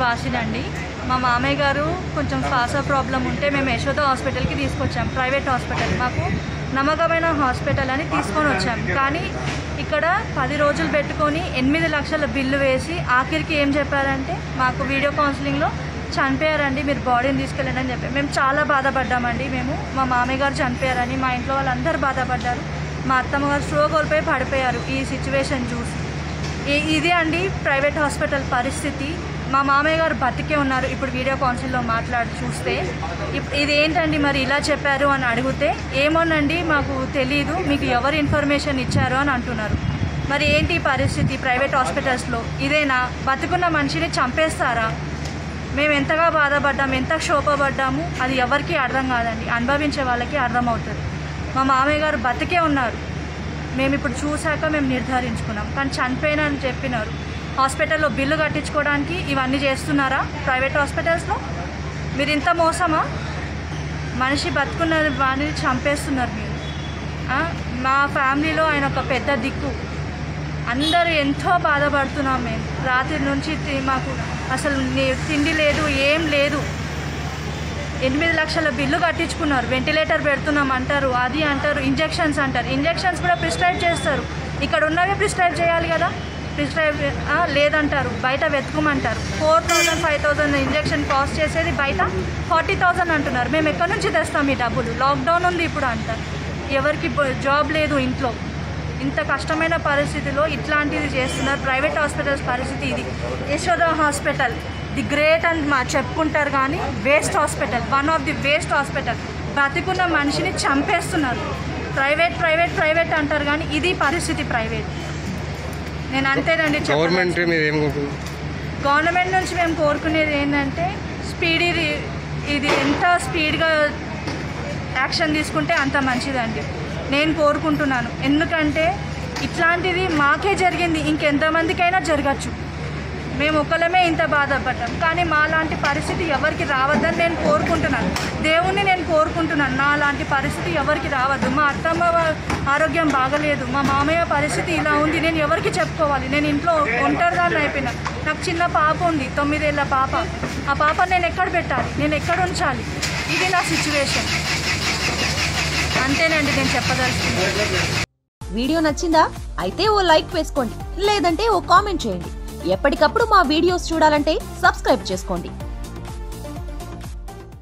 వాసినండి మా మామయ్య గారు కొంచెం శ్వాస ప్రాబ్లం ఉంటే మేము యశోద హాస్పిటల్కి తీసుకొచ్చాం ప్రైవేట్ హాస్పిటల్ మాకు నమ్మకమైన హాస్పిటల్ అని తీసుకొని వచ్చాం కానీ ఇక్కడ పది రోజులు పెట్టుకొని ఎనిమిది లక్షల బిల్లు వేసి ఆఖరికి ఏం చెప్పారంటే మాకు వీడియో కౌన్సిలింగ్లో చనిపోయారండి మీరు బాడీని తీసుకెళ్ళండి అని చెప్పి మేము చాలా బాధపడ్డామండి మేము మా మామయ్య గారు చనిపోయారని మా ఇంట్లో వాళ్ళందరూ బాధపడ్డారు మా అత్తమ్మ గారు స్ట్రోక్ కోల్పోయి పడిపోయారు ఈ సిచ్యువేషన్ చూసి ఈ- ఇది అండి ప్రైవేట్ హాస్పిటల్ పరిస్థితి మా మామయ్య గారు బతికే ఉన్నారు ఇప్పుడు వీడియో కౌన్సిల్లో మాట్లాడి చూస్తే ఇప్- ఇది ఏంటండి మరి ఇలా చెప్పారు అని అడిగితే ఏమోనండి మాకు తెలియదు మీకు ఎవరు ఇన్ఫర్మేషన్ ఇచ్చారు అని అంటున్నారు మరి ఏంటి ఈ పరిస్థితి ప్రైవేట్ హాస్పిటల్స్లో ఇదేనా బతుకున్న మనిషిని చంపేస్తారా మేము ఎంతగా బాధపడ్డాము ఎంత క్షోభపడ్డాము అది ఎవరికి అర్థం కాదండి అనుభవించే వాళ్ళకి అర్థమవుతుంది మా మామయ్య గారు బతికే ఉన్నారు మేము ఇప్పుడు చూశాక మేము నిర్ధారించుకున్నాం కానీ చనిపోయిన అని చెప్పినారు హాస్పిటల్లో బిల్లు కట్టించుకోవడానికి ఇవన్నీ చేస్తున్నారా ప్రైవేట్ హాస్పిటల్స్లో మీరు ఇంత మోసమా మనిషి బతుకున్న వాడిని చంపేస్తున్నారు మీరు ఆ? మా ఫ్యామిలీలో ఆయన ఒక పెద్ద దిక్కు అందరూ ఎంతో బాధపడుతున్నాం మేము రాత్రి నుంచి తి- మాకు అసలు ని- తిండి లేదు ఏం లేదు ఎనిమిది లక్షల బిల్లు కట్టించుకున్నారు వెంటిలేటర్ పెడుతున్నాం అంటారు అది అంటారు ఇంజెక్షన్స్ అంటారు ఇంజెక్షన్స్ కూడా ప్రిస్క్రైబ్ చేస్తారు ఇక్కడ ఉన్నవే ప్రిస్క్రైబ్ చేయాలి కదా ప్రిస్క్రైబ్ ఆ, లేదంటారు బయట వెతుకుమంటారు four thousand five thousand injection cost చేసేది బయట ఫార్టీ థౌజండ్ అంటున్నారు మేము ఎక్కడి నుంచి తెస్తాం ఈ డబ్బులు లాక్డౌన్ ఉంది ఇప్పుడు అంటారు ఎవరికి బ- జాబ్ లేదు ఇంట్లో ఇంత కష్టమైన పరిస్థితిలో ఇట్లాంటిది చేస్తున్నారు ప్రైవేట్ హాస్పిటల్స్ పరిస్థితి ఇది యశోద హాస్పిటల్ ది గ్రేట్ అని మా చెప్పుకుంటారు కానీ waste hospital one of the waste hospital బతికున్న మనిషిని చంపేస్తున్నారు ప్రైవేట్ ప్రైవేట్ ప్రైవేట్ అంటారు కానీ ఇది పరిస్థితి ప్రైవేట్ నేను అంతేనండి చెప్పదలుచుకుంది. గవర్నమెంట్ మీరు ఏం కోరుకుంటున్నారు? గవర్నమెంట్ నుంచి మేము కోరుకునేది ఏంటంటే స్పీడ్ ఇది ఇది ఎంత స్పీడ్గా యాక్షన్ తీసుకుంటే అంత మంచిదండి నేను కోరుకుంటున్నాను ఎందుకంటే ఇట్లాంటిది మాకే జరిగింది ఇంకెంతమందికైనా జరగచ్చు మేము ఒకళ్ళమే ఇంత బాధపడ్డాం కానీ మా లాంటి పరిస్థితి ఎవరికి రావద్దని నేను కోరుకుంటున్నాను దేవుణ్ణి నేను కోరుకుంటున్నాను నా లాంటి పరిస్థితి ఎవరికి రావద్దు మా అత్తమ్మ వా- ఆరోగ్యం బాగలేదు మా మామయ్య పరిస్థితి ఇలా ఉంది నేను ఎవరికి చెప్పుకోవాలి నేను ఇంట్లో ఒంటరిదాన్ని అయిపోయినా నాకు చిన్న పాప ఉంది తొమ్మిదేళ్ల పాప ఆ పాప నేను ఎక్కడ పెట్టాలి నేను ఎక్కడ ఉంచాలి ఇది నా సిచ్యువేషన్ అంతేనండి నేను చెప్పదలుచుకున్నాను వీడియో నచ్చిందా అయితే ఓ లైక్ వేసుకోండి లేదంటే ఓ కామెంట్ చేయండి ఎప్పటికప్పుడు మా వీడియోస్ చూడాలంటే సబ్స్క్రైబ్ చేసుకోండి